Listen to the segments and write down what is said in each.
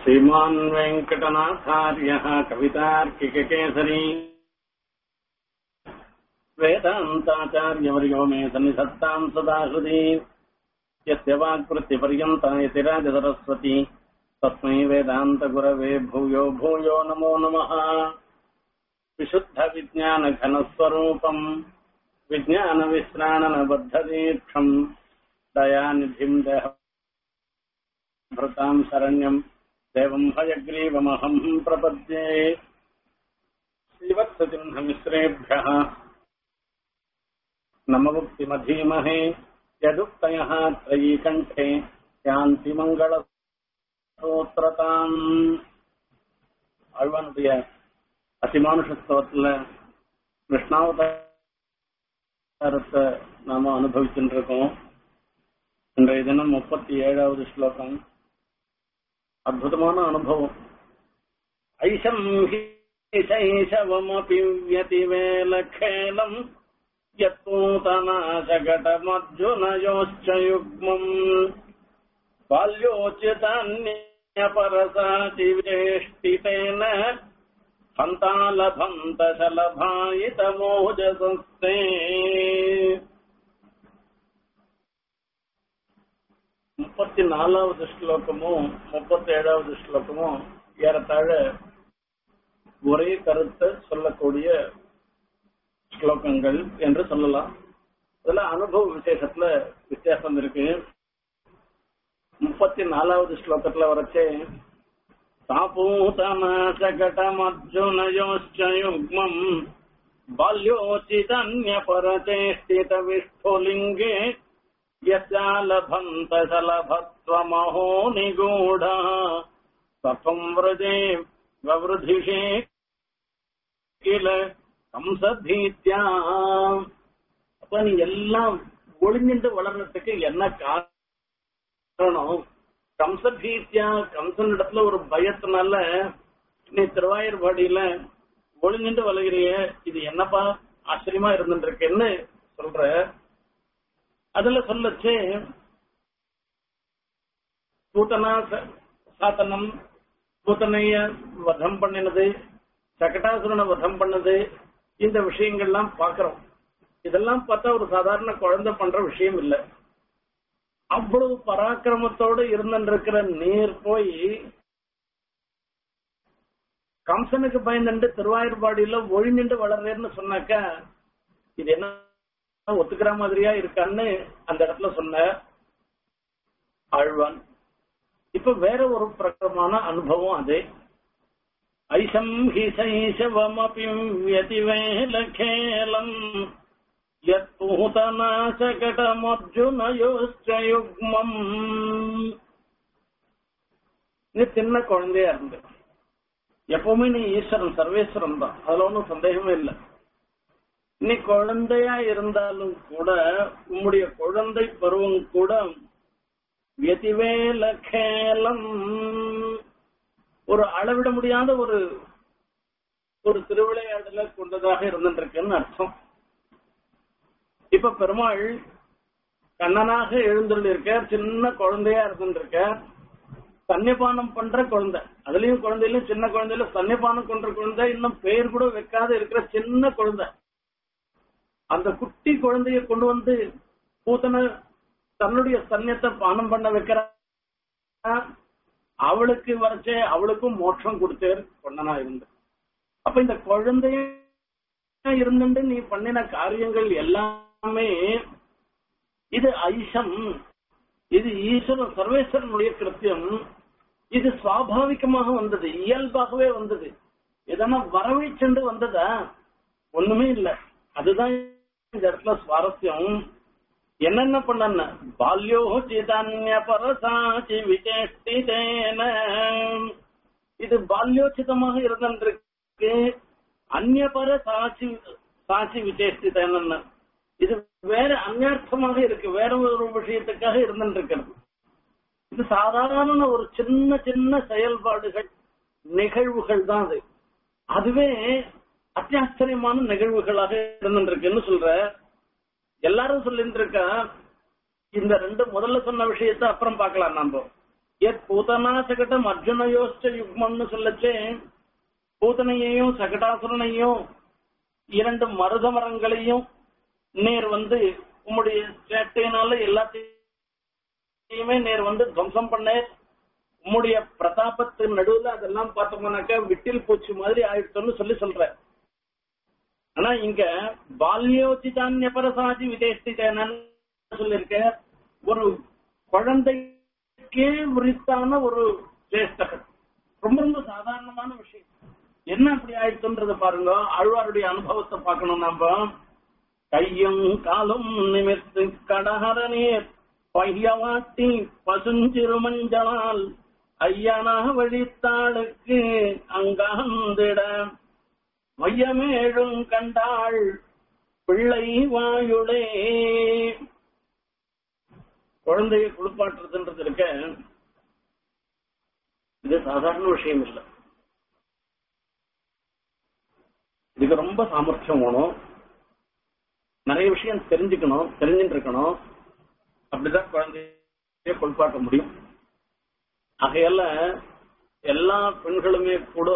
श्रीमान् वेङ्कटनाथार्यः कवितार्किककेसरी वेदान्ताचार्यवर्यो मे सन्निधत्ताम् सदा हृदि यस्य वाक्कृत्यपर्यन्ता यति राजसरस्वती तस्मै वेदान्तगुरवे भूयो भूयो नमो नमः विशुद्धविज्ञानघनस्वरूपम् विज्ञानविश्राणनबद्धदीक्षम् दयानिधिम् देह भृताम् शरण्यम् देवम् हयग्रीवमहम् प्रपद्ये श्रीवत्सचिह्नमिश्रेभ्यः नममुक्तिमधीमहे यदुक्तयः त्रयीकण्ठे யாந்தி மங்கள சூத்திரதாம் ஆழ்வானுடைய அதிமானுஷத்துவத்துல கிருஷ்ணாவதாரத்தை நாம அனுபவிச்சுட்டு இருக்கோம் இன்றைய தினம் முப்பத்தி ஏழாவது ஸ்லோகம் அற்புதமான அனுபவம் ஐஷம் சைஷவமபி வியதிவேலகேலம் यत्पूतनाशकटमर्जुनयोश्च युग्मम् बाल्योचितान्यपरसातिवेष्टितेन हन्तालभन्तशलभायितमोजसस्ते முப்பத்தி நாலாவது ஸ்லோகமும் முப்பத்தி ஏழாவது ஸ்லோகமும் ஏறத்தாழ ஒரே கருத்தை சொல்லக்கூடிய ஸ்லோகங்கள் என்று சொல்லலாம் அதுல அனுபவ விசேஷத்துல வித்தியாசம் இருக்கு முப்பத்தி நாலாவது ஸ்லோகத்துல வரைச்சே தாபூதமாசகடமர்ஜுனயோச்சயுக்மம் பால்யோச்சிதன்யபரச்சேஷ்டித விஷ்ணுலிங்கே யசாலபந்த சலபத்வமஹோ நிகூடா தபம் விரஜே வவ்ருதிஷே கில கம்சபீத்யா அப்ப நீ எல்லாம் ஒளிஞ்சிட்டு வளர்றதுக்கு என்ன காரணம் கம்சபீத்யா கம்சன் இடத்துல ஒரு பயத்தினால நீ திருவாயூர்பாடியில ஒளிஞ்சிட்டு வளர்கிறிய இது என்னப்பா ஆச்சரியமா இருந்துட்டு இருக்குன்னு சொல்ற அதுல சொல்லச்சு பூத்தனா சாத்தனம் பூத்தனைய வதம் பண்ணினது சகட்டாசுரனை வதம் பண்ணது இந்த விஷயங்கள்லாம் பாக்குறோம் இதெல்லாம் பார்த்தா ஒரு சாதாரண குழந்தை பண்ற விஷயம் இல்ல அவ்வளவு பராக்கிரமத்தோடு இருந்திருக்கிற நீர் போய் கம்சனுக்கு பயந்துட்டு திருவாயூர்பாடியில ஒழிஞ்சுட்டு வளர்றேன்னு சொன்னாக்கா இது என்ன ஒத்துக்கிற மாதிரியா இருக்கான்னு அந்த இடத்துல சொன்ன ஆழ்வான் இப்ப வேற ஒரு பிரகரமான அனுபவம் அதே ஐஷம் ஹி சைஷவமபி व्यतिवेलखेलम् யத்பூதநாசகடமர்ஜுனயோச்ச யுக்மம் நீ சின்ன குழந்தையா இருந்த எப்பவுமே நீ ஈஸ்வரன் சர்வேஸ்வரன் தான் அதுல ஒன்றும் சந்தேகமே இல்லை நீ குழந்தையா இருந்தாலும் கூட உம்முடைய குழந்தை பருவம் கூட வெதிவேல கேலம் ஒரு அளவிட முடியாத ஒரு ஒரு திருவிளையாடல கொண்டதாக இருந்துருக்குன்னு அர்த்தம் இப்ப பெருமாள் கண்ணனாக எழுந்துள்ள இருக்க சின்ன குழந்தையா இருந்துருக்க சன்னிபானம் பண்ற குழந்தை அதுலயும் குழந்தையிலும் சின்ன குழந்தையில சன்னிபானம் பண்ற குழந்தை இன்னும் பெயர் கூட வைக்காத இருக்கிற சின்ன குழந்தை அந்த குட்டி குழந்தைய கொண்டு வந்து பூத்தன தன்னுடைய சன்னியத்தை பானம் பண்ண வைக்கிற அவளுக்கு வரைச்சே அவளுக்கும் மோட்சம் கொடுத்தேர் பொண்ணனா இருந்து அப்ப இந்த குழந்தைய இருந்துட்டு நீ பண்ணின காரியங்கள் எல்லாமே இது ஐஷம் இது ஈஸ்வரன் சர்வேஸ்வரனுடைய கிருத்தியம் இது சுவாபாவிகமாக வந்தது இயல்பாகவே வந்தது எதனா வரவை சென்று வந்ததா ஒண்ணுமே இல்ல அதுதான் இந்த இடத்துல சுவாரஸ்யம் என்னென்ன பண்ண பால்யோ சிதன்ய பரசாச்சி விசேஷ்டிதேன இது பால்யோச்சிதமாக இருந்திருக்கு அந்நியபர சாட்சி சாட்சி விசேஷ்டிதேன இது வேற அந்நர்த்தமாக இருக்கு வேற ஒரு விஷயத்துக்காக இருந்திருக்கிறது இது சாதாரண ஒரு சின்ன சின்ன செயல்பாடுகள் நிகழ்வுகள் தான் அது அதுவே அத்தியாச்சரியமான நிகழ்வுகளாக இருந்திருக்குன்னு சொல்ற எல்லாரும் சொல்லிட்டு இருக்கா இந்த ரெண்டு முதல்ல சொன்ன விஷயத்த அப்புறம் பார்க்கலாம் நாம எத் பூதனா சகடம் அர்ஜுனயோஷ்ட யுக்மம்னு சொல்லச்சே பூதனையையும் சகடாசுரனையும் இரண்டு மருத மரங்களையும் நேர் வந்து உம்முடைய சேட்டையினால எல்லாத்தையுமே நேர் வந்து துவம்சம் பண்ணேர் உம்முடைய பிரதாபத்து நடுவுல அதெல்லாம் பார்த்தோம்னாக்கா விட்டில் பூச்சி மாதிரி ஆயிடுச்சுன்னு சொல்லி சொல்ற ஆனா இங்க பால்யோச்சிதான்ய பரசாதி விதேஷ்டிதேனன்னு சொல்லிருக்க ஒரு குழந்தைக்கே உரித்தான ஒரு சேஷ்டகர் ரொம்ப ரொம்ப சாதாரணமான விஷயம் என்ன அப்படி ஆயிடுச்சுன்றத பாருங்க ஆழ்வாருடைய அனுபவத்தை பார்க்கணும் நாம கையும் காலும் நிமிர்த்து கடகர நீர் பையவாட்டி பசுஞ்சிறு மஞ்சளால் ஐயனா வழித்தாளுக்கு அங்காந்திட மையமேழும் கண்டாள் பிள்ளை வாயுளே குழந்தைய குளிப்பாட்டுறதுன்றது இருக்க இது சாதாரண விஷயம் இல்லை இதுக்கு ரொம்ப சாமர்த்தியம் வேணும் நிறைய விஷயம் தெரிஞ்சுக்கணும் தெரிஞ்சுட்டு இருக்கணும் அப்படிதான் குழந்தைய குளிப்பாட்ட முடியும் ஆகையால எல்லா பெண்களுமே கூட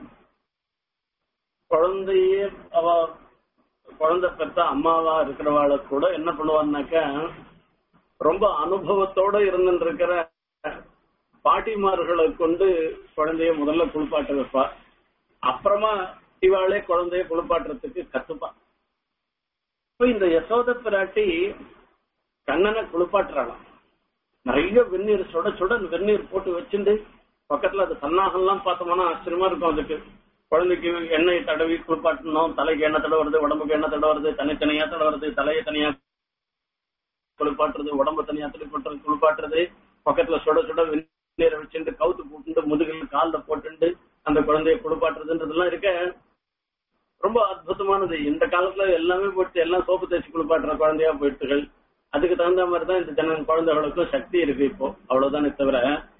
குழந்தைய அவ குழந்தை பெற்ற அம்மாவா இருக்கிறவாள கூட என்ன பண்ணுவான்னாக்கா ரொம்ப அனுபவத்தோட இருந்துட்டு இருக்கிற பாட்டிமார்களை கொண்டு குழந்தைய முதல்ல குளிப்பாட்ட வைப்பா அப்புறமா இவாளே குழந்தைய குளிப்பாட்டுறதுக்கு கத்துப்பா இப்ப இந்த யசோத பிராட்டி கண்ணனை குளிப்பாட்டுறாளாம் நிறைய வெந்நீர் சுட சுட வெந்நீர் போட்டு வச்சுட்டு பக்கத்துல அது சன்னாகம்லாம் பார்த்தோம்னா ஆச்சரியமா இருக்கும் அதுக்கு குழந்தைக்கு எண்ணெய் தடவி குளிப்பாட்டணும் தலைக்கு எண்ணெய் தடவுறது உடம்புக்கு எண்ணெய் தடவுறது தனித்தனியா தடவுறது தலையை தனியா குளிப்பாட்டுறது உடம்பு தனியா குளிப்பாட்டுறது குளிப்பாட்டுறது பக்கத்துல சுட சுட வெந்நீரை வச்சுட்டு கவுத்து போட்டு முதுகில் காலில் போட்டுண்டு அந்த குழந்தைய குளிப்பாட்டுறதுன்றதெல்லாம் இருக்க ரொம்ப அற்புதமானது இந்த காலத்துல எல்லாமே போட்டு எல்லாம் சோப்பு தேய்ச்சி குளிப்பாட்டுற குழந்தையா போயிட்டுகள் அதுக்கு தகுந்த மாதிரி தான் இந்த ஜன குழந்தைகளுக்கும் சக்தி இருக்கு இப்போ அவ்வளவுதானே தவிர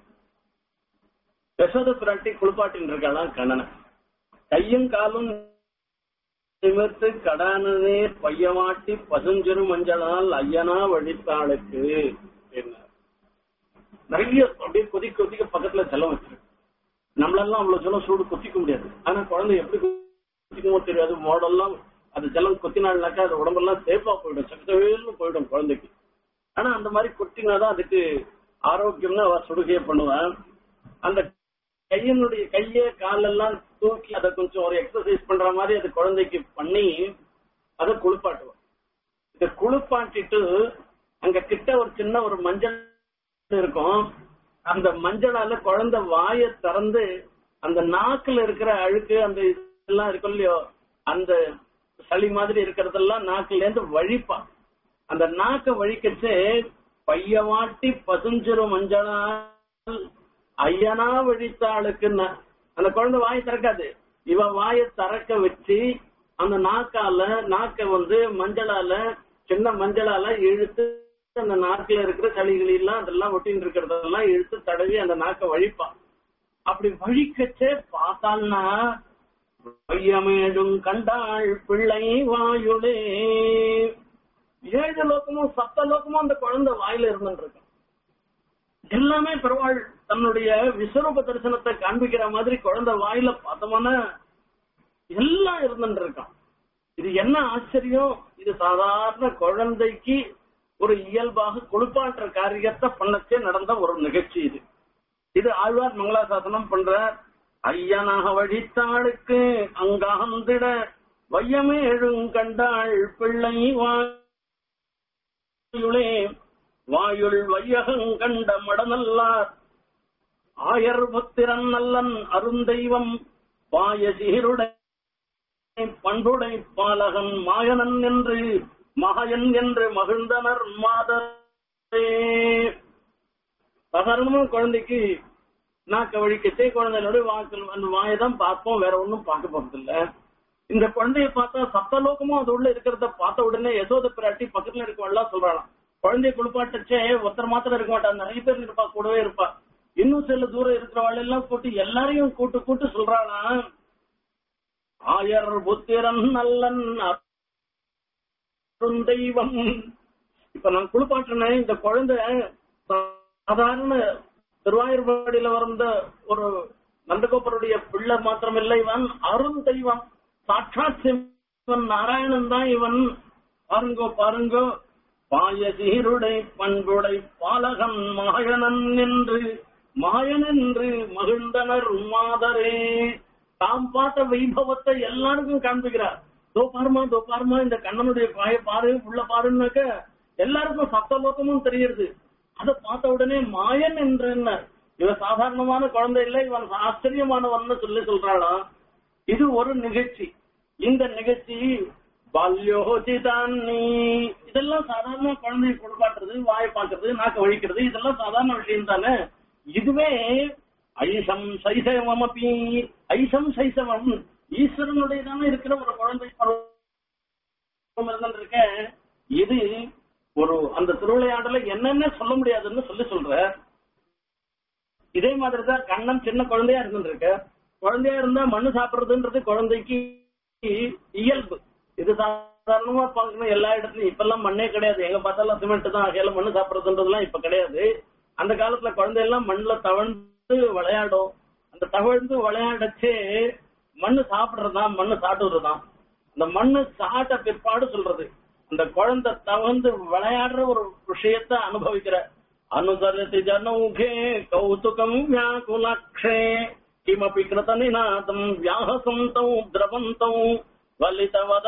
யசோத பிராட்டி குளிப்பாட்டின்னு இருக்காளாம் கண்ணனை கையும் காலும் நிமிர்த்து கடானதே பையவாட்டி பசுஞ்சிறு மஞ்சளால் ஐயனா வழித்தாளுக்கு அப்படின்னார். நிறைய அப்படியே கொதிக்க கொதிக்க பக்கத்துல ஜலம் வச்சிருக்கு நம்மளெல்லாம் அவ்வளவு ஜலம் சூடு கொத்திக்க முடியாது ஆனா குழந்தை எப்படி கொத்திக்குமோ தெரியாது மோடெல்லாம் அது ஜலம் கொத்தினாள்னாக்கா அது உடம்பெல்லாம் சேஃபா போயிடும் சக்கவேல்னு போயிடும் குழந்தைக்கு ஆனா அந்த மாதிரி கொட்டினாதான் அதுக்கு ஆரோக்கியம்னு அவ சுடுகையை பண்ணுவான் அந்த கையினுடைய கைய காலெல்லாம் தூக்கி அதை கொஞ்சம் ஒரு எக்ஸசைஸ் பண்ற மாதிரி அது குழந்தைக்கு பண்ணி அதை குளிப்பாட்டுவோம் இத குளிப்பாட்டிட்டு அங்க கிட்ட ஒரு சின்ன ஒரு மஞ்சள் இருக்கும் அந்த மஞ்சளால குழந்தை வாயை திறந்து அந்த நாக்குல இருக்கிற அழுக்கு அந்த இதெல்லாம் இருக்கும் இல்லையோ அந்த சளி மாதிரி இருக்கிறதெல்லாம் நாக்குல இருந்து வழிப்பா அந்த நாக்க வழிக்கச்சு பையவாட்டி பசுஞ்சிறு மஞ்சளால் ஐயனா வழித்தாளுக்கு அந்த குழந்தை வாய் திறக்காது இவ வாயை திறக்க வச்சு அந்த நாக்கால நாக்க வந்து மஞ்சளால சின்ன மஞ்சளால இழுத்து அந்த நாக்குல இருக்கிற சளிகள் எல்லாம் அதெல்லாம் ஒட்டின்னு இருக்கிறதெல்லாம் இழுத்து தடவி அந்த நாக்க வழிப்பான் அப்படி வழிக்கச்சே பார்த்தால்னா வையமேடும் கண்டாள் பிள்ளை வாயுளே ஏழு லோகமும் சப்த லோகமும் அந்த குழந்தை வாயில இருந்துட்டு இருக்கு எல்லாமே பெருவாள் தன்னுடைய விஸ்வரூப தரிசனத்தை காண்பிக்கிற மாதிரி குழந்தை வாயில பார்த்தோம்னா எல்லாம் இருந்துட்டு இருக்கான் இது என்ன ஆச்சரியம் இது சாதாரண குழந்தைக்கு ஒரு இயல்பாக குளிப்பாட்டுற காரியத்தை பண்ணச்சே நடந்த ஒரு நிகழ்ச்சி இது இது ஆழ்வார் மங்களாசாசனம் பண்ற ஐயனாக வழித்தாளுக்கு அங்காந்திட வையமே எழுங்கண்டாள் பிள்ளை வாயுளே வாயுள் வையகங் கண்ட மடநல்லார் ஆயர் புத்திரன் நல்லன் அருந்தெய்வம் பாயசீருடை பண்புடை பாலகன் மாயனன் என்று மகயன் என்று மகிழ்ந்தனர் மாதரே சாதாரணமா குழந்தைக்கு நாக்க வழிக்கச்சே குழந்தையோட வாக்கு அந்த வாயை தான் பார்ப்போம் வேற ஒண்ணும் பார்க்க போறது இல்ல இந்த குழந்தைய பார்த்தா சப்தலோகமும் அது உள்ள இருக்கிறத பார்த்த உடனே யசோத பிராட்டி பக்கத்துல இருக்கவெல்லாம் சொல்றாளாம் குழந்தைய குளிப்பாட்டச்சே ஒருத்தர் மாத்திரம் இருக்க மாட்டா நிறைய பேர் இருப்பா கூடவே இருப்பா இன்னும் சில தூரம் இருக்கிறவாள் எல்லாம் கூட்டு எல்லாரையும் கூட்டு கூட்டு சொல்றாளாம் ஆயர் புத்திரன் நல்லன் தெய்வம் இப்ப நான் குளிப்பாட்டினேன் இந்த குழந்தை சாதாரண திருவாயூர்பாடியில வந்த ஒரு நந்தகோபருடைய பிள்ளை மாத்திரமில்லை இவன் அருண் தெய்வம் சாட்சாத் சிவன் நாராயணன் தான் இவன் பாருங்கோ பாருங்கோ பாய சீருடை பண்புடை பாலகன் மாயனன் என்று மாயன் என்று மகிழ்ந்தனர் மாதரே தாம் பார்த்த வைபவத்தை எல்லாருக்கும் காண்பிக்கிறார் தோ பாருமா தோ பாருமா இந்த கண்ணனுடைய பாய பாரு உள்ள பாருன்னாக்க எல்லாருக்கும் சப்தலோகமும் தெரியுது அதை பார்த்த உடனே மாயன் என்று என்ன இவன் சாதாரணமான குழந்தை இல்லை இவன் ஆச்சரியமானவன் சொல்லி சொல்றாளாம் இது ஒரு நிகழ்ச்சி இந்த நிகழ்ச்சி பால்யோஜிதான் நீ இதெல்லாம் சாதாரண குழந்தைய கொடுக்காட்டுறது வாயை பார்க்கறது நாக்க வழிக்கிறது இதெல்லாம் சாதாரண விஷயம் தானே இதுவே ஐசம் சைசவம் அப்படி ஐசம் சைசவம் ஈஸ்வரனுடைய தானே இருக்கிற ஒரு குழந்தை பருவம் இருக்க இது ஒரு அந்த திருவிளையாடல என்னென்ன சொல்ல முடியாதுன்னு சொல்லி சொல்ற இதே மாதிரிதான் கண்ணன் சின்ன குழந்தையா இருந்துருக்க குழந்தையா இருந்தா மண்ணு சாப்பிடுறதுன்றது குழந்தைக்கு இயல்பு இது சாதாரணமா பார்க்கணும் எல்லா இடத்துலயும் இப்ப எல்லாம் மண்ணே கிடையாது எங்க பார்த்தாலும் சிமெண்ட் தான் ஆகையில மண்ணு சாப்பிடுறதுன்றதுலாம் இப்ப கிடையாது அந்த காலத்துல குழந்தை எல்லாம் மண்ணுல தவழ்ந்து விளையாடும் அந்த தவழ்ந்து விளையாடச்சே மண்ணு சாப்பிடுறதுதான் மண்ணு சாப்பிடுறதுதான் அந்த மண்ணு சாட்ட பிற்பாடு சொல்றது அந்த குழந்தை தவழ்ந்து விளையாடுற ஒரு விஷயத்த அனுபவிக்கிற அனுசரதி ஜனௌகே கௌதுகம் வியாகுலக்ஷே கிமபி கிருத நிநாதம் வியாஹசந்தௌ திரவந்தௌ வலிதவத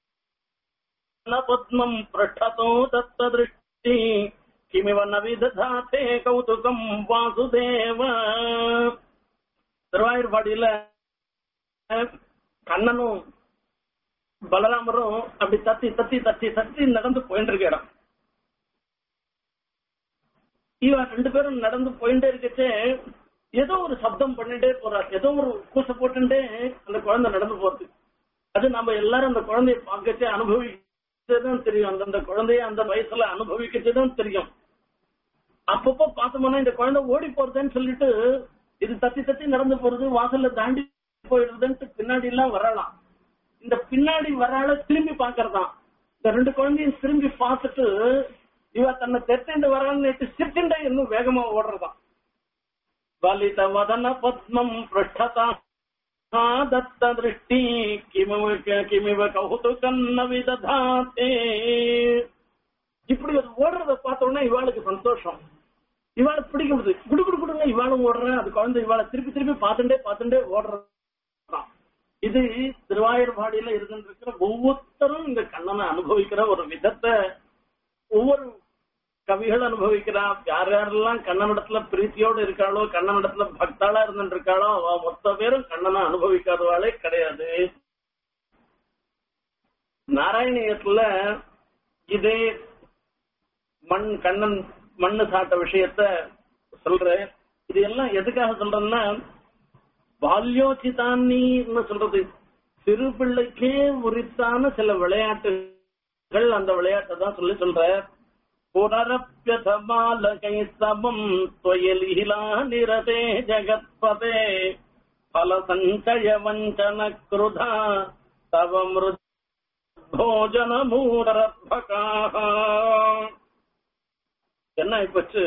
பத்மம் பிருஷ்டதோ தத்த திருஷ்டி கிமிவ ந விததாத்தே கௌதுகம் வாசுதேவ திருவாயூர்பாடியில கண்ணனும் பலராமரும் அப்படி தத்தி தத்தி தத்தி தத்தி நடந்து போயிட்டு இருக்க இடம் இவன் ரெண்டு பேரும் நடந்து போயிட்டே இருக்கச்சே ஏதோ ஒரு சப்தம் பண்ணிட்டே போறார் ஏதோ ஒரு கூச போட்டுட்டே அந்த குழந்தை நடந்து போறது அது நம்ம எல்லாரும் அந்த குழந்தைய பார்க்கச்சே அனுபவிச்சதுதான் தெரியும் அந்தந்த குழந்தைய அந்த வயசுல அனுபவிக்கச்சதுதான் தெரியும் அப்பப்போ பார்த்தோம்னா இந்த குழந்தை ஓடி போறதுன்னு சொல்லிட்டு இது தத்தி தத்தி நடந்து போறது வாசல்ல தாண்டி போயிடுறதுன்ட்டு பின்னாடி எல்லாம் வரலாம் இந்த பின்னாடி வரால திரும்பி பாக்குறதான் இந்த ரெண்டு குழந்தையும் திரும்பி பார்த்துட்டு இவ தன்னை தெற்கண்டு வரான்னு சிரிச்சுண்டே இன்னும் வேகமா ஓடுறதான் வலித வதன பத்மம் பிருஷ்டதா தத்த திருஷ்டி கிமிவ கிமிவ கௌதுகன்ன விததாத்தே இப்படி அது ஓடுறத பார்த்த உடனே இவாளுக்கு சந்தோஷம் இவாளை பிடிக்கிறது குடு குடு குடுங்க இவாளும் ஓடுறேன் அது குழந்தை இவாளை திருப்பி திருப்பி பார்த்துட்டே பார்த்துட்டே ஓடுறதான் இது திருவாயூர்பாடியில இருந்துருக்கிற ஒவ்வொருத்தரும் இந்த கண்ணனை அனுபவிக்கிற ஒரு விதத்தை ஒவ்வொரு கவிகள் அனுபவிக்கிறா யார் யாரெல்லாம் கண்ணனிடத்துல பிரீத்தியோடு இருக்காளோ கண்ணனிடத்துல பக்தாளா இருந்துட்டு இருக்காளோ அவ மொத்த பேரும் கண்ணனை அனுபவிக்காதவாளே கிடையாது நாராயணியத்துல இதே மண் கண்ணன் மண்ணு சாட்ட விஷயத்த சொல்ற இது எல்லாம் எதுக்காக சொல்றேன்னா பால்யோச்சிதான்னு சொல்றது சிறு பிள்ளைக்கே உரித்தான சில விளையாட்டுகள் அந்த விளையாட்டை தான் சொல்லி சொல்ற புனரப்பியதமாலகை சமம் துவயலீலா நிரதே ஜகத்பதே பல சஞ்சய வஞ்சன கிருதா தவ மிருத் போஜன மூடரத்பகாக என்ன ஆயிப்போச்சு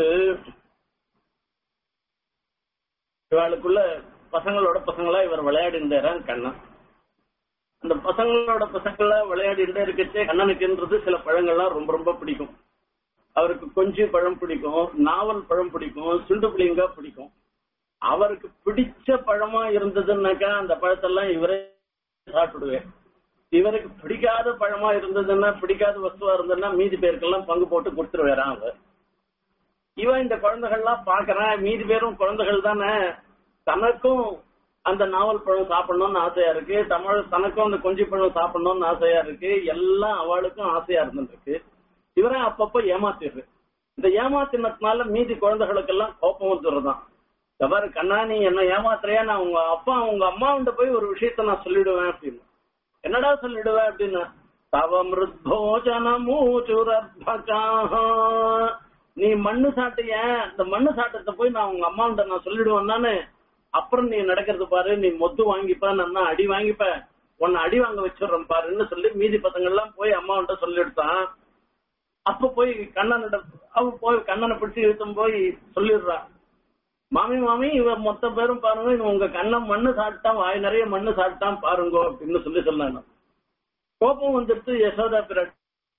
இவாளுக்குள்ள பசங்களோட பசங்களா இவர் விளையாடின்றாரான் கண்ணன் அந்த பசங்களோட பசங்களா விளையாடிட்டே இருக்கச்சே கண்ணனுக்குன்றது சில பழங்கள்லாம் ரொம்ப ரொம்ப பிடிக்கும் அவருக்கு கொஞ்சி பழம் பிடிக்கும் நாவல் பழம் பிடிக்கும் சுண்டு புளிங்கா பிடிக்கும் அவருக்கு பிடிச்ச பழமா இருந்ததுன்னாக்கா அந்த பழத்தெல்லாம் இவரே சாப்பிடுவேன் இவருக்கு பிடிக்காத பழமா இருந்ததுன்னா பிடிக்காத வஸ்துவா இருந்ததுன்னா மீதி பேருக்கெல்லாம் பங்கு போட்டு கொடுத்துருவாரான் அவர் இவன் இந்த குழந்தைகள்லாம் பாக்குறான் மீதி பேரும் குழந்தைகள் தானே தனக்கும் அந்த நாவல் பழம் சாப்பிடணும்னு ஆசையா இருக்கு தமிழ் தனக்கும் அந்த கொஞ்சி பழம் சாப்பிடணும்னு ஆசையா இருக்கு எல்லாம் அவளுக்கும் ஆசையா இருந்துருக்கு இவரை அப்பப்ப ஏமாத்திடுது இந்த ஏமாத்தினதுனால மீதி குழந்தைகளுக்கெல்லாம் கோபம் வந்துடுறதான் எவ்வாறு கண்ணா நீ என்ன ஏமாத்துறியா நான் உங்க அப்பா உங்க அம்மாவுண்ட போய் ஒரு விஷயத்த நான் சொல்லிடுவேன் அப்படின்னு என்னடா சொல்லிடுவேன் அப்படின்னு தவ மிருத்போஜனமூச்சுரத்பகாஹ நீ மண்ணு சாட்டிய இந்த மண்ணு சாட்டத்தை போய் நான் உங்க அம்மாண்ட நான் சொல்லிடுவேன் தானே அப்புறம் நீ நடக்கிறது பாரு நீ மொத்து வாங்கிப்ப நான் அடி வாங்கிப்ப உன்னை அடி வாங்க வச்சிடுறேன் பாருன்னு சொல்லி மீதி பசங்க எல்லாம் போய் அம்மாவன்ட்ட சொல்லிடுத்தான் அப்ப போய் கண்ணனிட அவ போய் கண்ணனை பிடிச்சி இழுத்தும் போய் சொல்லிடுறா மாமி மாமி இவ மொத்த பேரும் பாருங்க இவன் உங்க கண்ணை மண்ணு சாப்பிட்டான் வாய் நிறைய மண்ணு சாப்பிட்டான் பாருங்க அப்படின்னு சொல்லி சொன்னாங்க கோபம் வந்துட்டு யசோதா பிராட்டி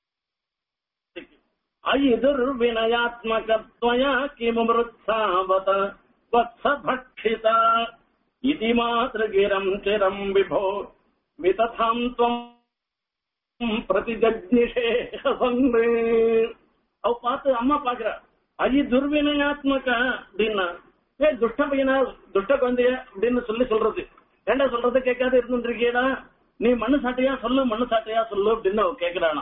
ஐதுர் வினயாத்மகத்வயா கிமுருத்சாவத வத்ச பக்ஷிதா இதி மாத்திருகிரம் சிரம் விபோ விததாம் துவம் பிரதிஜக்னிஷே அவ பார்த்து அம்மா பாக்குறா ஐய துர்வினயாத்மக அப்படின்னா ஏ துஷ்ட பையனா துஷ்ட குழந்தைய அப்படின்னு சொல்லி சொல்றது ஏண்டா சொல்றது கேட்காத இருந்துருக்கியடா நீ மண்ணு சாட்டையா சொல்லு மண்ணு சாட்டையா சொல்லு அப்படின்னு அவ கேக்குறானா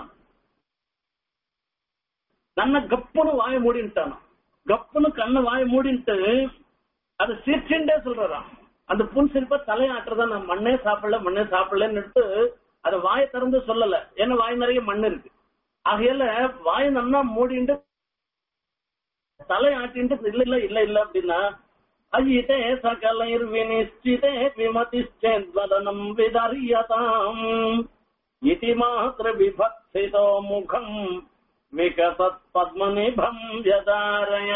நன்ன கப்புன்னு வாய மூடின்ட்டானா கப்புன்னு கண்ணை வாய மூடின்ட்டு அது சிரிச்சுட்டே சொல்றான் அந்த புன் சிரிப்ப தலையாட்டுறத நான் மண்ணே சாப்பிடல மண்ணே சாப்பிடலன்னுட்டு அதை வாய திறந்து சொல்லல ஏன்னா வாய் நிறைய மண் இருக்கு ஆகையால வாய் நன்னா மூடிட்டு தலையாட்டின்ட்டு இல்ல இல்ல இல்ல இல்ல அப்படின்னா அஜிதே சகலைர் வினிஷ்டிதே விமதிஷ்டேத்வதனம் விதரியதாம் இதி மாத்திர விபக்ஷிதோ முகம் விகசத் பத்மநிபம் யதாரய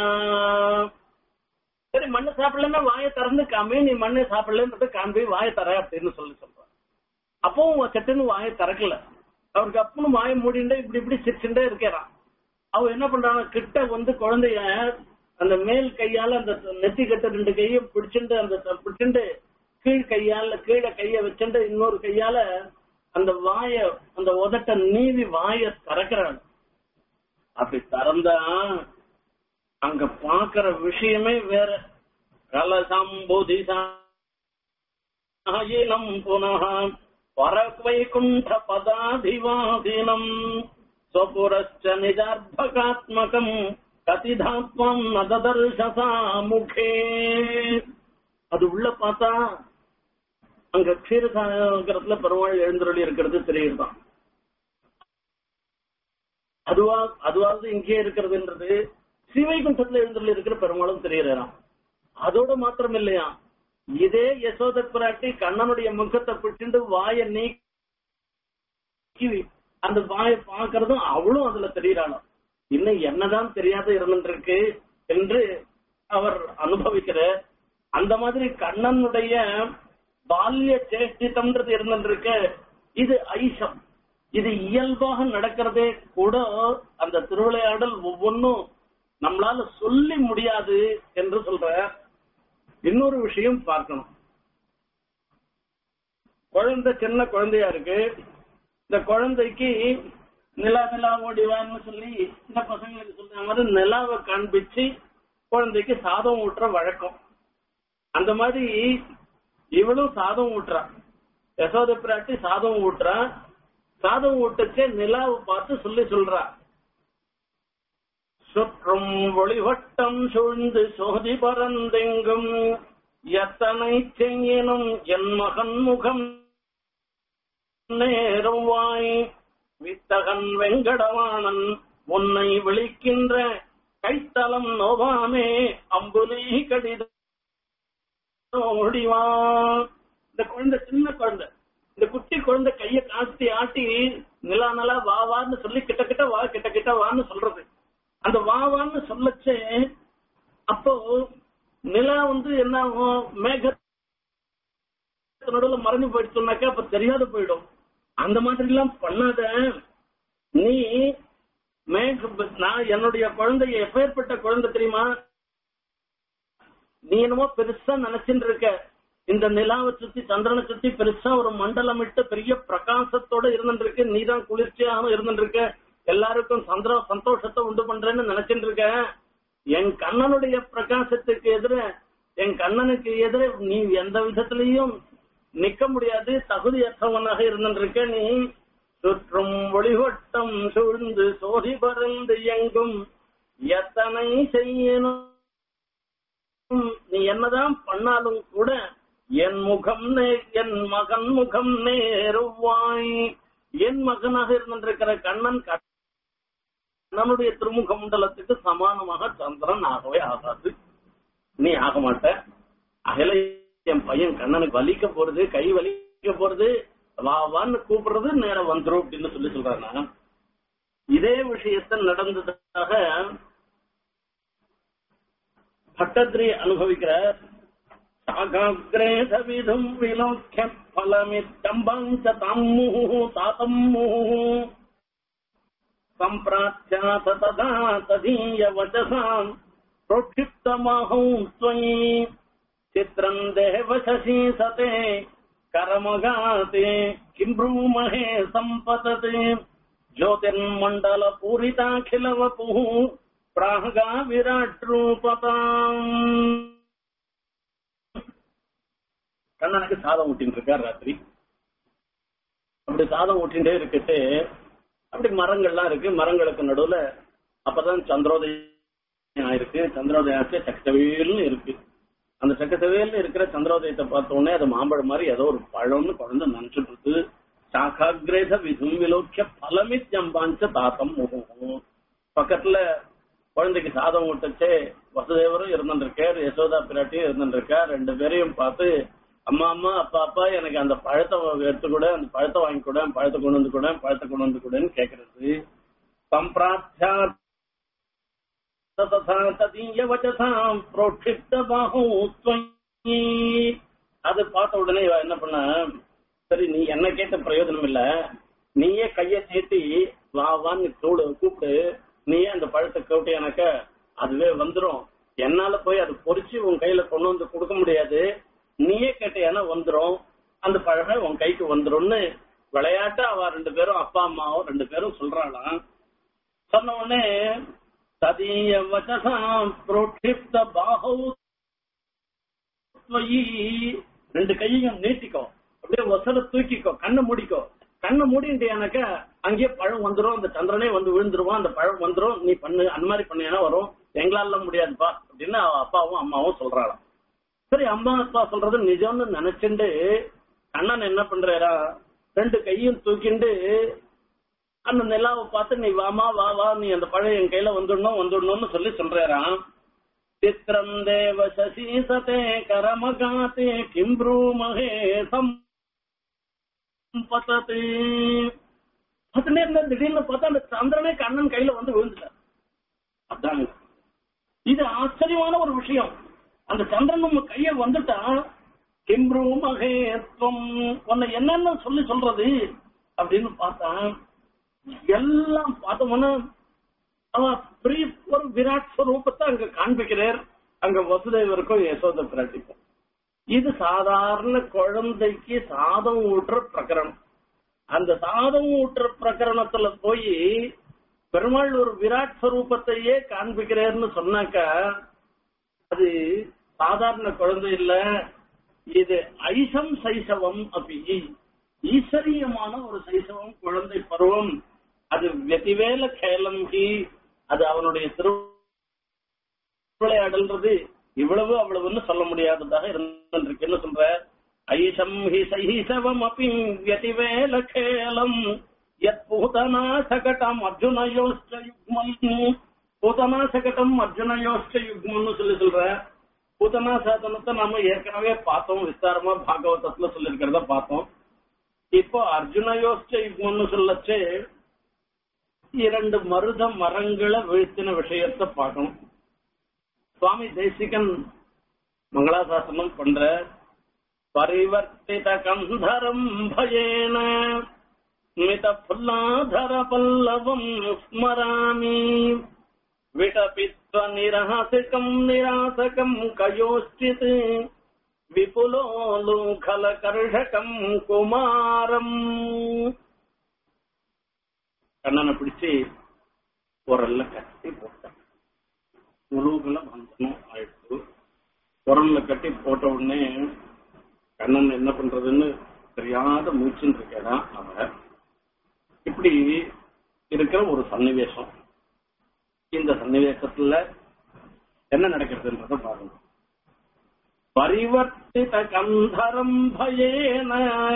சரி மண்ணு சாப்பிடலன்னா வாயை திறந்து காமி நீ மண்ணு சாப்பிடலன்றது காண்பி வாயை தர அப்படின்னு சொல்லி சொல்றான் அப்பவும் சட்டுன்னு வாயை திறக்கல அவருக்கு அப்புன்னு வாயை மூடிண்டே இப்படி இப்படி சிரிச்சுட்டே இருக்கிறான் அவ என்ன பண்றாங்க கிட்ட வந்து குழந்தைய அந்த மேல் கையால அந்த நெத்தி கட்ட ரெண்டு கையும் பிடிச்சிட்டு அந்த பிடிச்சிட்டு கீழ் கையால கீழே கைய வச்சுட்டு இன்னொரு கையால அந்த வாய அந்த உதட்ட நீவி வாய திறக்கிறாங்க அப்படி திறந்தா அங்க பாக்குற விஷயமே வேற கலசம்புதி சாயினம் புனः பரவைகுண்ட பதாதிவாதினம் स्वपुरश्च निजार्भकात्मकम् कतिधा त्वम् न ददर्शसा मुखे அது உள்ள பார்த்தா அங்க க்ஷீரசாகரத்துல பெருமாள் எழுந்தருளி இருக்கிறது தெரியுதுதான் அதுவா அதுவாவது இங்கே இருக்கிறதுன்றது ஸ்ரீவைகுண்டத்துல எழுந்தருளி இருக்கிற பெருமாளும் தெரியறான் அதோட மாத்திரம் இல்லையா இதே யசோத பிராட்டி கண்ணனுடைய முகத்தை பிடிச்சிட்டு வாயை நீக்கி அந்த வாயை பாக்குறதும் அவளும் அதுல தெரியறாளாம் இன்னும் என்னதான் தெரியாத இருந்துருக்கு என்று அவர் அனுபவிக்கிற அந்த மாதிரி கண்ணனுடைய பால்ய சேஷ்டிதம்ன்றது இருந்துருக்க இது ஐஷம் இது இயல்பாக நடக்கிறதே கூட அந்த திருவிளையாடல் ஒவ்வொன்றும் நம்மளால சொல்லி முடியாது என்று சொல்ற இன்னொரு விஷயம் பார்க்கணும் குழந்தை சின்ன குழந்தையா இருக்கு இந்த குழந்தைக்கு நிலா நிலா ஓடிவான்னு சொல்லி சின்ன பசங்களுக்கு சொல்ற மாதிரி நிலாவை காண்பிச்சு குழந்தைக்கு சாதம் ஊட்டுற வழக்கம் அந்த மாதிரி இவளும் சாதம் ஊட்டுறா யசோத பிராட்டி சாதம் ஊட்டுறா சாதம் ஊட்டச்சே நிலாவை பார்த்து சொல்லி சொல்றா சுற்றும் ஒளிவட்டம் சூழ்ந்து சோதி பரந்தெங்கும் எத்தனை செய்யினும் என் மகன் முகம் நேருவாய் வித்தகன் வெங்கடவாணன் உன்னை விழிக்கின்ற கைத்தலம் நோவாமே அம்புலி கடித ஓடிவா இந்த குழந்தை சின்ன குழந்தை இந்த குட்டி குழந்தை கைய காட்டி ஆட்டி நிலா நிலா வா வான்னு சொல்லி கிட்ட கிட்ட வா கிட்ட கிட்ட வான்னு சொல்றது அந்த வா வான்னு சொல்லச்சே அப்போ நிலா வந்து என்ன ஆகும் மேக நடுவில் மறைஞ்சு போயிடுச்சுனாக்கா அப்ப தெரியாத போயிடும் அந்த மாதிரி எல்லாம் பண்ணாத நீ மேக நான் என்னுடைய குழந்தைய எப்பேற்பட்ட குழந்தை தெரியுமா நீ என்னமோ பெருசா நினைச்சுட்டு இருக்க இந்த நிலாவை சுத்தி சந்திரனை சுத்தி பெருசா ஒரு மண்டலம் இட்டு பெரிய பிரகாசத்தோட இருந்துட்டு இருக்கு நீ தான் குளிர்ச்சியாகவும் இருந்துட்டு இருக்க எல்லாருக்கும் சந்திர சந்தோஷத்தை உண்டு பண்றேன்னு நினைச்சிட்டு இருக்க என் கண்ணனுடைய பிரகாசத்துக்கு எதிர என் கண்ணனுக்கு எதிர நீ எந்த விதத்திலையும் நிக்க முடியாது தகுதியற்றவனாக இருந்திருக்க நீ சுற்றும் ஒளிவட்டம் சூழ்ந்து சோதி பறந்து எங்கும் எத்தனை செய்யணும் நீ என்னதான் பண்ணாலும் கூட என் முகம் நே என் மகன் முகம் நேருவாய் என் மகனாக இருந்திருக்கிற கண்ணன் கண்ணனுடைய திருமுக மண்டலத்துக்கு சமானமாக சந்திரன் ஆகவே ஆகாது நீ ஆக மாட்ட அகல என் பையன் கண்ணனுக்கு வலிக்க போறது கை வலிக்க போறது வா வான்னு கூப்பிடுறது நேரம் வந்துரும் அப்படின்னு சொல்லி சொல்றாங்க இதே விஷயத்த நடந்ததாக பட்டத்திரி அனுபவிக்கிறார் சாகாகிரேத விதும் விலோக்கிய பலமித்தம்பாஞ்ச தம்முஹு தாத்தம்முஹு सम्प्राच्यात तदा तदीय वचसाम् प्रोक्षिप्तमाहौ त्वयि चित्रम् देव शशी सते करमगाते किम् ब्रूमहे सम्पतते ज्योतिर्मण्डलपूरिताखिलवपुः प्राहगा विराट् रूपताम् கண்ணனுக்கு சாதம் ஊட்டின்னு இருக்கார் ராத்திரி அப்படி சாதம் ஊட்டின்றே இருக்கட்டு அப்படி மரங்கள்லாம் இருக்கு மரங்களுக்கு நடுவுல அப்பதான் சந்திரோதயம் ஆயிருக்கு சந்திரோதயம் ஆச்சு சக்கசவேல்னு இருக்கு அந்த சக்கசவேல்னு இருக்கிற சந்திரோதயத்தை பார்த்த உடனே அது மாம்பழம் மாதிரி ஏதோ ஒரு பழம்னு குழந்தை நினைச்சிட்டு இருக்கு சாகாகிரேத விதும் விலோக்கிய பலமித்யம்பாஞ்ச தாத்தம் முகம் பக்கத்துல குழந்தைக்கு சாதம் ஊட்டச்சே வசுதேவரும் இருந்துருக்கார் யசோதா பிராட்டியும் இருந்துருக்கா ரெண்டு பேரையும் பார்த்து அம்மா அம்மா அப்பா அப்பா எனக்கு அந்த பழத்தை எடுத்து கூட அந்த பழத்தை வாங்கி கூட பழத்தை கொண்டு வந்து கூட பழத்தை கொண்டு வந்து கூடன்னு கேக்குறது சம்பிராப்தியா ததா ததீய வச்சசாம் புரோட்சித்த பாஹு துவயி. அது பார்த்த உடனே இவ என்ன பண்ண சரி நீ என்ன கேட்ட பிரயோஜனம் இல்ல நீயே கைய நீட்டி வா வான்னு கூடு கூப்பிடு நீயே அந்த பழத்தை கூட்டியானாக்க அதுவே வந்துரும் என்னால போய் அது பொறிச்சு உன் கையில கொண்டு வந்து கொடுக்க முடியாது நீயே கேட்டியானா வந்துரும் அந்த பழமை உன் கைக்கு வந்துரும்னு விளையாட்டா அவ ரெண்டு பேரும் அப்பா அம்மாவும் ரெண்டு பேரும் சொல்றாளாம் சொன்ன உடனே ததீய வச்சசாம் புரோட்சிப்த பாஹௌ துவயி. ரெண்டு கையையும் நீட்டிக்கோ அப்படியே ஒசர தூக்கிக்கோ கண்ணை மூடிக்கோ கண்ணை மூடின்ட்டு அங்கேயே பழம் வந்துரும் அந்த சந்திரனே வந்து விழுந்துருவான் அந்த பழம் வந்துரும் நீ பண்ணு அந்த மாதிரி பண்ணினா வரும் எங்களால முடியாதுப்பா அப்படின்னு அவ அப்பாவும் அம்மாவும் சொல்றாளாம் சரி அம்மா அப்பா சொல்றது நிஜம்னு நினைச்சுண்டு அண்ணன் என்ன பண்றாரா ரெண்டு கையும் தூக்கிண்டு அந்த நிலாவை பார்த்து நீ வாமா வா வா நீ அந்த பழம் என் கையில வந்துடணும் வந்துடணும்னு சொல்லி சொல்றாராம் சித்திரம் தேவ சசீசதே கரமகாத்தே கிம்ப்ரூமகே சம்பதே பத்து நேரம் திடீர்னு பார்த்தா அந்த சந்திரனே கண்ணன் கையில வந்து விழுந்துட்டார் அதாங்க இது ஆச்சரியமான ஒரு விஷயம் அந்த சந்திரன் நம்ம கைய வந்துட்டா கிம்ரு மகேத்வம் உன்னை என்னென்ன சொல்லி சொல்றது அப்படின்னு பார்த்தா எல்லாம் பார்த்தோம்னா அவன் பெரிய ஒரு விராட் ஸ்வரூபத்தை அங்க காண்பிக்கிறார் அங்க வசுதேவருக்கும் யசோத பிராட்டிக்கும் இது சாதாரண குழந்தைக்கு சாதம் ஊட்டுற பிரகரணம் அந்த சாதம் ஊட்டுற பிரகரணத்துல போய் பெருமாள் ஒரு விராட் ஸ்வரூபத்தையே காண்பிக்கிறார்னு சொன்னாக்கா அது சாதாரண குழந்தை இல்ல இது ஐசம் சைசவம் அப்படி ஈஸ்வரியமான ஒரு சைசவம் குழந்தை பருவம் அது வெதிவேல கேலம் ஹி அது அவனுடைய திருவிளையாடல்றது இவ்வளவு அவ்வளவுன்னு சொல்ல முடியாததாக இருந்திருக்குன்னு சொல்ற ஐசம் ஹி சைசவம் அப்படி வெதிவேல கேலம் யத் பூதனா சகடம் அர்ஜுனயோஷ்ட யுக்மம் பூதனா சகடம் அர்ஜுனயோஷ்ட யுக்மம்னு சொல்லி சொல்ற பூதனா சாதனத்தை நாம ஏற்கனவே பார்த்தோம் விஸ்தாரமா பாகவதத்துல சொல்லிருக்கிறத பார்த்தோம் இப்போ அர்ஜுனயோஷ்ட யுக்மம்னு சொல்லச்சே இரண்டு மருத மரங்களை வீழ்த்தின விஷயத்தை பார்க்கணும் சுவாமி தேசிகன் மங்களாசாசனம் பண்ற பரிவர்த்தித கந்தரம் பயேன மித புல்லாதர பல்லவம் ஸ்மராமி விடபித்வ நிராசிகம் நிராசகம் கயோஷ்டித் விபுலோலூகல கர்ஷகம் குமாரம் கண்ணனை பிடிச்சு உரல்ல கட்டி போட்டான் உருவுகளை பந்தனம் ஆயிடுச்சு உரல்ல கட்டி போட்ட உடனே கண்ணன் என்ன பண்றதுன்னு தெரியாத மூச்சுன்னு இருக்கா அவ இப்படி இருக்கிற ஒரு சன்னிவேசம் இந்த சன்னிவேசத்துல என்ன நடக்கிறதுன்றத பாருங்க பரிவர்த்தித கந்தரம் பயேன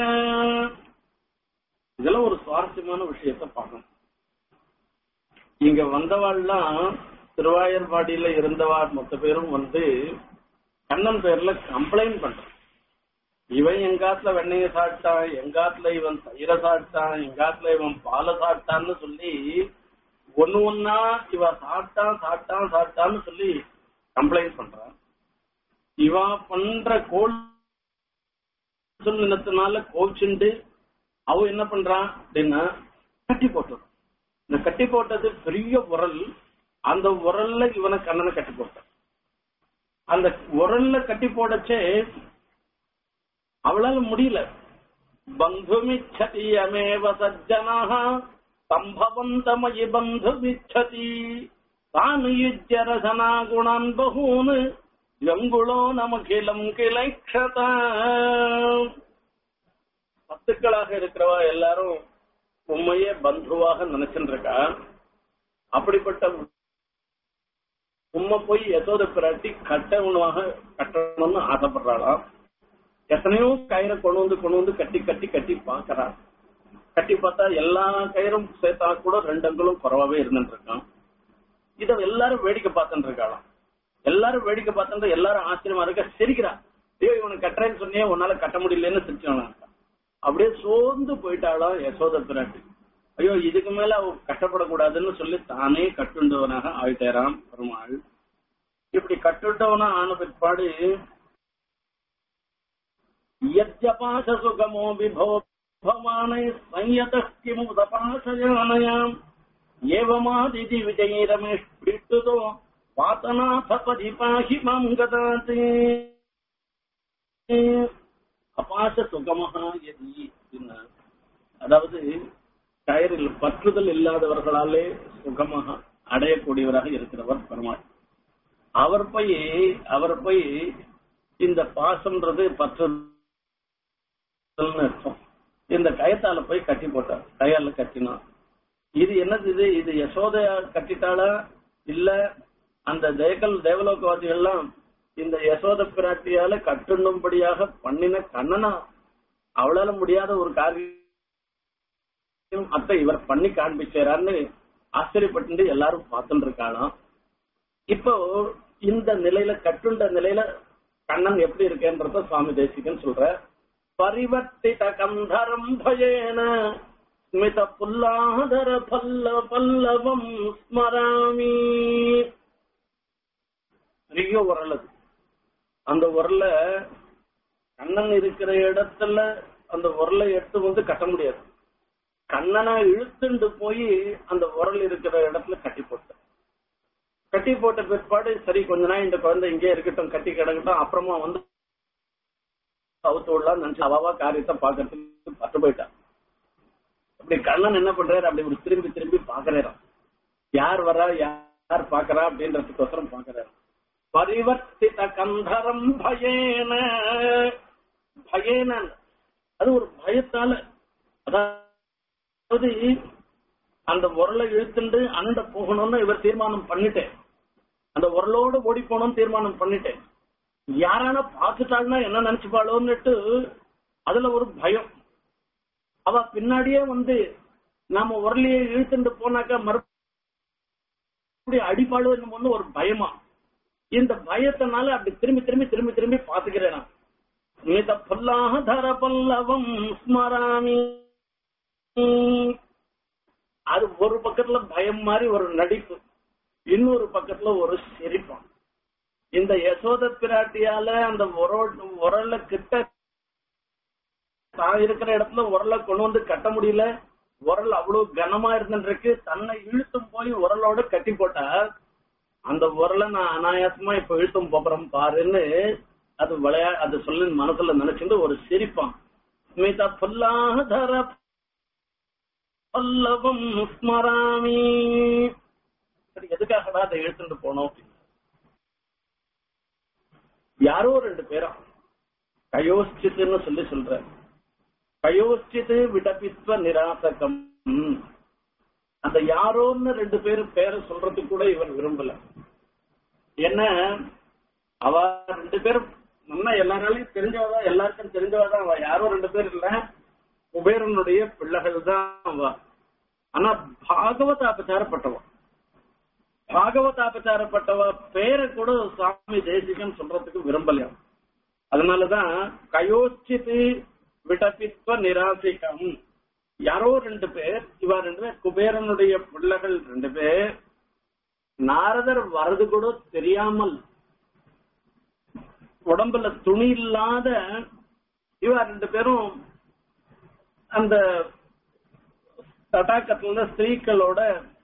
இதெல்லாம் ஒரு சுவாரஸ்யமான விஷயத்த பார்க்கணும் இங்க வந்தவாள்லாம் திருவாயர்பாடியில இருந்தவா மொத்த பேரும் வந்து கண்ணன் பேர்ல கம்ப்ளைண்ட் பண்ற இவன் எங்காத்துல வெண்ணைய சாப்பிட்டான் எங்காத்துல இவன் தயிர சாப்பிட்டான் எங்காத்துல இவன் பாலை சாப்பிட்டான்னு சொல்லி ஒண்ணு ஒன்னா இவ சாப்பிட்டான் சாப்பிட்டான் சாப்பிட்டான்னு சொல்லி கம்ப்ளைண்ட் பண்றான் இவா பண்ற கோல் நிலத்தினால கோச்சுண்டு அவ என்ன பண்றான் அப்படின்னா கட்டி போட்டுரும் இந்த கட்டி போட்டது பெரிய உரல் அந்த உரல்ல இவனை கண்ணனை கட்டி போட்டான் அந்த உரல்ல கட்டி போடச்சே அவளால முடியல பந்துமிச்சதி அமேவ சஜ்ஜனாக சம்பவந்தமயி பந்துமிச்சதி தானு யுஜ்யரசனா குணான் பகூன் கங்குளோ நமகிலம் கிளைக்ஷத பத்துக்களாக இருக்கிறவா எல்லாரும் உண்மையே பந்துவாக நினைச்சுட்டு இருக்கா அப்படிப்பட்ட உண்மை போய் யசோத பிராட்டி கட்டவனாக கட்டணும்னு ஆசைப்படுறாளாம் எத்தனையோ கயிறை கொண்டு வந்து கொண்டு வந்து கட்டி கட்டி கட்டி பாக்குறான் கட்டி பார்த்தா எல்லா கயிறும் சேர்த்தா கூட ரெண்டு அங்குலம் குறவாவே இருந்துட்டு இருக்கான் இத எல்லாரும் வேடிக்கை பார்த்துட்டு இருக்காளாம் எல்லாரும் வேடிக்கை பார்த்துட்டு எல்லாரும் ஆச்சரியமா இருக்க சிரிக்கிறா ஐயோ இவனுக்கு கட்டுறேன்னு சொன்னியே உன்னால கட்ட முடியலன்னு சிரிச்சானா அப்படியே சோர்ந்து போயிட்டாளாம் யசோத பிராட்டி ஐயோ இதுக்கு மேல அவ கஷ்டப்படக்கூடாதுன்னு சொல்லி தானே கட்டுண்டவனாக ஆயிட்டேராம் பெருமாள் இப்படி கட்டுண்டவனா ஆன பிற்பாடு யஜபாச சுகமோ விபோ பவானை சஞ்சத கிமுதபாசயானயாம் ஏவமாதிதி விஜய் ரமேஷ் பிட்டுதோ வாத்தநாத பதிபாஹி மாம் கதாதி அபாச சுகமஹா எதி அப்படின்னா அதாவது கயிறில் பற்றுதல் இல்லாதவர்களாலே சுகமாக அடையக்கூடியவராக இருக்கிறவர் பெருமாள் அவர் போய் அவர் போய் இந்த பாசம்ன்றது பற்றுதல்னு அர்த்தம் இந்த கயத்தால போய் கட்டி போட்டார் கையால கட்டினான் இது என்னது இது இது யசோதையா கட்டிட்டாளா இல்ல அந்த தேகல் தேவலோகவாதிகள்லாம் இந்த யசோத பிராட்டியால கட்டுண்ணும்படியாக பண்ணின கண்ணனா அவளால முடியாத ஒரு காரியம் அத்தை இவர் பண்ணி காண்பிச்சாரான்னு ஆச்சரியப்பட்டு எல்லாரும் பார்த்துட்டு இருக்காளாம் இப்போ இந்த நிலையில கட்டுண்ட நிலையில கண்ணன் எப்படி இருக்கேன்றத சுவாமி தேசிகன் சொல்ற பரிவர்த்தித கந்தரம் பயேன ஸ்மித புல்லாதர பல்ல பல்லவம் ஸ்மராமி பெரிய உரல் அது அந்த உரல கண்ணன் இருக்கிற இடத்துல அந்த உரலை எடுத்து வந்து கட்ட முடியாது கண்ணனை இழுத்துண்டு போய் அந்த உரல் இருக்கிற இடத்துல கட்டி போட்டேன் கட்டி போட்ட பிற்பாடு சரி கொஞ்ச நாள் இந்த குழந்தை இங்கே இருக்கட்டும் கட்டி கிடக்கட்டும் அப்புறமா வந்து அவுத்து விடலாம் நினைச்சு அவாவா காரியத்தை பாக்குறதுக்கு பட்டு போயிட்டான் அப்படி கண்ணன் என்ன பண்றாரு அப்படி இப்படி திரும்பி திரும்பி பாக்குறாராம் யார் வரா யார் பாக்குறா அப்படின்றதுக்கோசரம் பாக்குறாரு பரிவர்த்தித கந்தரம் பயேன பயேன அது ஒரு பயத்தால அதாவது அந்த உரலை இழுத்துண்டு அண்ட போகணும்னு இவர் தீர்மானம் பண்ணிட்டேன் அந்த உரலோட ஓடி போகணும்னு தீர்மானம் பண்ணிட்டேன் யாரான பாத்துட்டாள்னா என்ன நினைச்சுப்பாளோன்னுட்டு அதுல ஒரு பயம் அவ பின்னாடியே வந்து நாம உரலையே இழுத்துட்டு போனாக்கா மறுபடியும் அடிப்பாளோ என்னமோன்னு ஒரு பயமா இந்த பயத்தினால அப்படி திரும்பி திரும்பி திரும்பி திரும்பி பாத்துக்கிறேன் நான் மித புல்லாக தர பல்லவம் ஸ்மராமி அது ஒரு பக்கத்துல பயம் மாதிரி ஒரு நடிப்பு இன்னொரு பக்கத்துல ஒரு சிரிப்பம் இந்த யசோத பிராட்டியால அந்த உரல கிட்ட தான் இருக்கிற இடத்துல உரலை கொண்டு வந்து கட்ட முடியல உரல் அவ்வளவு கனமா இருந்துருக்கு தன்னை இழுத்தும் போய் உரலோட கட்டி போட்டா அந்த உரலை நான் அனாயாசமா இப்ப இழுத்தும் போகிறேன் பாருன்னு அது விளையா அது சொல்லி மனசுல நினைச்சிட்டு ஒரு சிரிப்பான் ஸ்மிதா புல்லாதர பல்லவம் ஸ்மராமி சரி எதுக்காகடா அதை இழுத்துட்டு போனோம் அப்படின்னு யாரோ ரெண்டு பேரும் கயோச்சித்துன்னு சொல்லி சொல்ற கயோச்சித்து விடபித்வ நிராசகம் அந்த யாரோன்னு ரெண்டு பேரும் பேரை சொல்றதுக்கு கூட இவர் விரும்பல என்ன அவ ரெண்டு பேரும் முன்ன எல்லாராலையும் தெரிஞ்சவதான் எல்லாருக்கும் தெரிஞ்சவதான் அவ யாரோ ரெண்டு பேர் இல்ல குபேரனுடைய பிள்ளைகள் தான் அவ ஆனா பாகவதாபச்சாரப்பட்டவ பாகவதாபச்சாரப்பட்டவ பேரை கூட சுவாமி தேசிகன் சொல்றதுக்கு விரும்பலையாம் அதனாலதான் கயோச்சித்து விடபித்வ நிராசிகம் யாரோ ரெண்டு பேர் இவா ரெண்டு பேர் குபேரனுடைய பிள்ளைகள் ரெண்டு பேர் நாரதர் வரது கூட தெரியாமல் உடம்புல துணி இல்லாத இவ ரெண்டு பேரும் அந்த தடாக்கத்துல ஸ்திரீக்களோட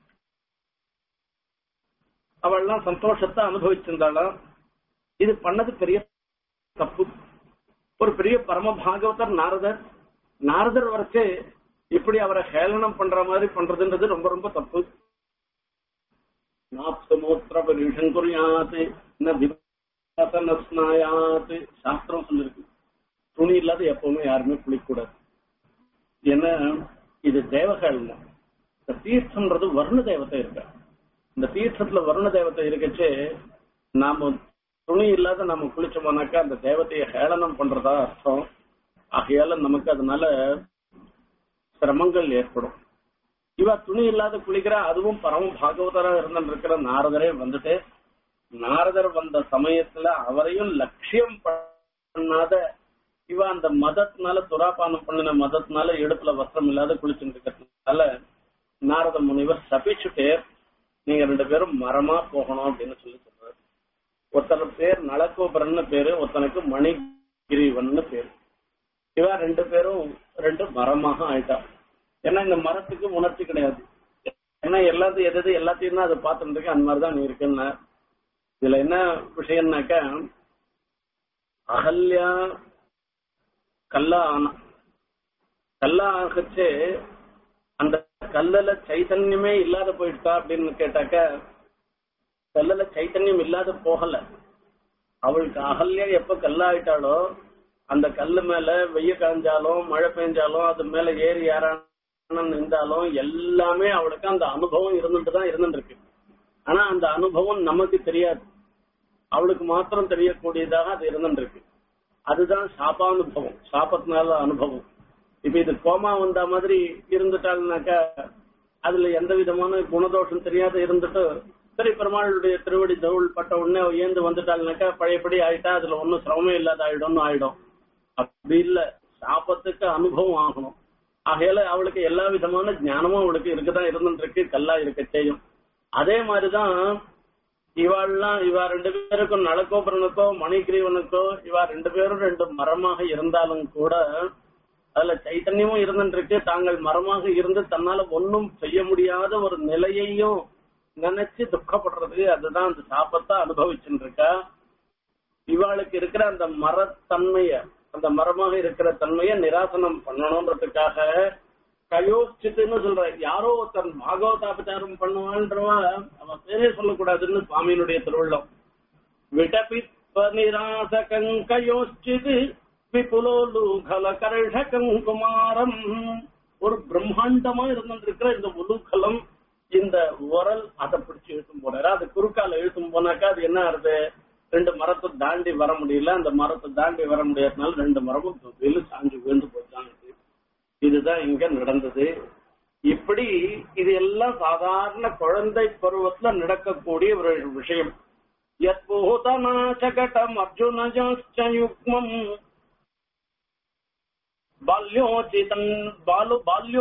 அவள்லாம் சந்தோஷத்தை அனுபவிச்சிருந்தாளாம் இது பண்ணது பெரிய தப்பு ஒரு பெரிய பரம பாகவதர் நாரதர் நாரதர் வரைச்சு இப்படி அவரை ஹேளனம் பண்ற மாதிரி பண்றதுன்றது ரொம்ப ரொம்ப தப்பு நாப்தமோத்திர பரிஷம் குறியாத்து நஸ்நாயாத்து சாஸ்திரம் சொல்லிருக்கு துணி இல்லாத எப்பவுமே யாருமே குளிக்கூடாது ஏன்னா இது தேவகள் இந்த தீர்த்தம்ன்றது வருண தேவத்தை இருக்க இந்த தீர்த்தத்துல வருண தேவத்தை இருக்கச்சு நாம துணி இல்லாத நம்ம குளிச்சோம்னாக்கா அந்த தேவத்தையை ஹேளனம் பண்றதா அர்த்தம் ஆகையால நமக்கு அதனால சிரமங்கள் ஏற்படும் இவ துணி இல்லாத குளிக்கிறா அதுவும் பரம பாகவதரா இருந்துட்டு இருக்கிற நாரதரே வந்துட்டு நாரதர் வந்த சமயத்துல அவரையும் லட்சியம் பண்ணாத இவ அந்த மதத்தினால துராபானம் பண்ணின மதத்தினால இடுப்புல வஸ்திரம் இல்லாத குளிச்சுட்டு இருக்கிறதுனால நாரத முனிவர் சபிச்சுட்டே நீங்க ரெண்டு பேரும் மரமா போகணும் அப்படின்னு சொல்லி சொல்றாரு ஒருத்தர் பேர் நலக்கோபரன் பேரு ஒருத்தனுக்கு மணிகிரீவன் பேரு இவ ரெண்டு பேரும் ரெண்டு மரமாக ஆயிட்டா ஏன்னா இந்த மரத்துக்கு உணர்ச்சி கிடையாது ஏன்னா எல்லாத்தையும் எது எது எல்லாத்தையும் தான் அதை பார்த்துட்டு இருக்கு அந்த மாதிரிதான் நீ இருக்குன்னு இதுல என்ன விஷயம்னாக்கா அகல்யா கல்லா ஆனா கல்லா ஆகச்சு அந்த கல்லுல சைத்தன்யமே இல்லாத போயிட்டா அப்படின்னு கேட்டாக்க கல்லுல சைத்தன்யம் இல்லாத போகல அவளுக்கு அகல்யா எப்ப கல்லாயிட்டாலோ அந்த கல்லு மேல வெய்ய காய்ஞ்சாலும் மழை பெஞ்சாலும் அது மேல ஏறி யாரான நின்றாலும் எல்லாமே அவளுக்கு அந்த அனுபவம் இருந்துட்டு தான் இருந்துட்டு இருக்கு ஆனா அந்த அனுபவம் நமக்கு தெரியாது அவளுக்கு மாத்திரம் தெரியக்கூடியதாக அது இருந்துட்டு இருக்கு அதுதான் சாப்பானுபவம் சாப்பத்தினால அனுபவம் இப்ப இது கோமா வந்த மாதிரி இருந்துட்டாங்கனாக்கா அதுல எந்த விதமான குணதோஷம் தெரியாத இருந்துட்டு சரி பெருமாளுடைய திருவடி தவுள் பட்ட உடனே ஏந்து வந்துட்டாங்கனாக்கா பழையபடி ஆயிட்டா அதுல ஒன்னும் சிரமமே இல்லாத ஆயிடும்னு ஆயிடும் அப்படி இல்ல சாப்பத்துக்கு அனுபவம் ஆகணும் ஆகையால அவளுக்கு எல்லா விதமான ஞானமும் அவளுக்கு இருக்குதான் இருந்துட்டு இருக்கு கல்லா இருக்க செய்யும் அதே மாதிரிதான் இவாள்லாம் இவா ரெண்டு பேருக்கும் நலக்கோபுரனுக்கோ மணிகிரீவனுக்கோ இவா ரெண்டு பேரும் ரெண்டு மரமாக இருந்தாலும் கூட அதுல சைத்தன்யமும் இருந்துட்டு இருக்கு தாங்கள் மரமாக இருந்து தன்னால ஒன்னும் செய்ய முடியாத ஒரு நிலையையும் நினைச்சு துக்கப்படுறது அதுதான் அந்த சாப்பத்தை அனுபவிச்சுட்டு இருக்கா இவாளுக்கு இருக்கிற அந்த மரத்தன்மைய அந்த மரமாக இருக்கிற தன்மைய நிராசனம் பண்ணணும்ன்றதுக்காக கயோச்சித்துன்னு சொல்ற யாரோ ஒருத்தன் பாகவதாபச்சாரம் பண்ணுவான்றவன் அவன் பேரே சொல்லக்கூடாதுன்னு சுவாமியினுடைய திருவிழம் விடபித்வ நிராசகங் கயோச்சிது விபுலோலூகல கர்ஷகம் குமாரம் ஒரு பிரம்மாண்டமா இருந்திருக்கிற இந்த உலூகலம் இந்த உரல் அதை பிடிச்சு இழுத்தும் போனாரு அது குறுக்கால இழுத்தும் போனாக்கா அது என்ன ஆறுது ரெண்டு மரத்தை தாண்டி வர முடியல அந்த மரத்தை தாண்டி வர முடியாதனால ரெண்டு மரமும் வெளி சாஞ்சு விழுந்து போச்சாங்க இதுதான் இங்க நடந்தது இப்படி இது எல்லாம் சாதாரண குழந்தை பருவத்துல நடக்கக்கூடிய ஒரு விஷயம் யத்பூதநாசகடம் அர்ஜுனஜாச்சயுக்மம் பால்யோச்சிதன் பாலு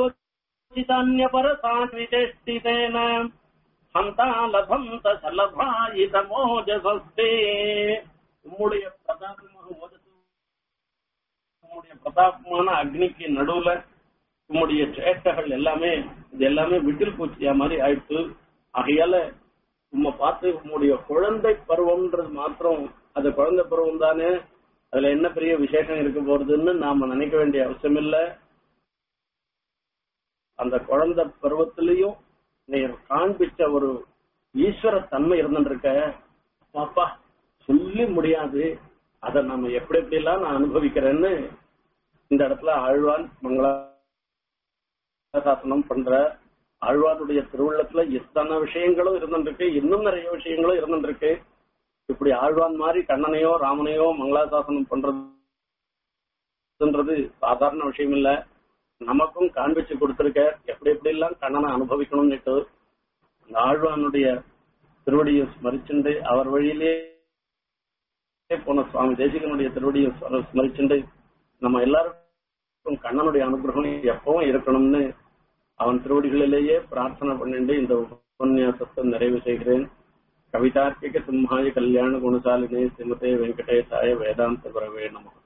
பால்யோச்சிதான்யபரசாவிச்சேஷ்டிதேன ஹந்தாலபந்த சலபாயிதமோஜசஸ்தே உம்முடைய பிரதாபமாக ஓஜசு உம்முடைய பிரதாபமான அக்னிக்கு நடுவுல உம்முடைய சேட்டைகள் எல்லாமே இது எல்லாமே விட்டில் பூச்சியா மாதிரி ஆயிடுச்சு ஆகையால உம்மை பார்த்து உம்முடைய குழந்தை பருவம்ன்றது மாத்திரம் அது குழந்தை பருவம் தானே அதுல என்ன பெரிய விசேஷம் இருக்க போறதுன்னு நாம நினைக்க வேண்டிய அவசியம் இல்ல அந்த குழந்தை பருவத்திலையும் நீ காண்பிச்ச ஒரு ஈஸ்வர தன்மை இருந்துருக்க பாப்பா சொல்லி முடியாது அதை நம்ம எப்படி எப்படி எல்லாம் நான் அனுபவிக்கிறேன்னு இந்த இடத்துல ஆழ்வான் மங்களா சாசனம் பண்ற ஆழ்வானுடைய திருவுள்ளத்துல எத்தனை விஷயங்களும் இருந்துருக்கு இன்னும் நிறைய விஷயங்களும் இருந்துருக்கு இப்படி ஆழ்வான் மாதிரி கண்ணனையோ ராமனையோ மங்களாசாசனம் பண்றதுன்றது சாதாரண விஷயம் இல்ல நமக்கும் காண்பிச்சு கொடுத்திருக்க எப்படி எப்படி எல்லாம் கண்ணனை அனுபவிக்கணும்னுட்டு அந்த ஆழ்வானுடைய திருவடியை ஸ்மரிச்சுண்டு அவர் வழியிலே போன சுவாமி தேசிகனுடைய திருவடியை ஸ்மரிச்சுண்டு நம்ம எல்லாருக்கும் கண்ணனுடைய அனுகிரகம் எப்பவும் இருக்கணும்னு அவன் திருவடிகளிலேயே பிரார்த்தனை பண்ணிட்டு இந்த உபன்யாசத்தை நிறைவு செய்கிறேன் கவிதார்க்கிக சிம்ஹாய கல்யாண குணசாலினே ஸ்ரீமதே வெங்கடேசாய வேதாந்த பிரவே நமக்கு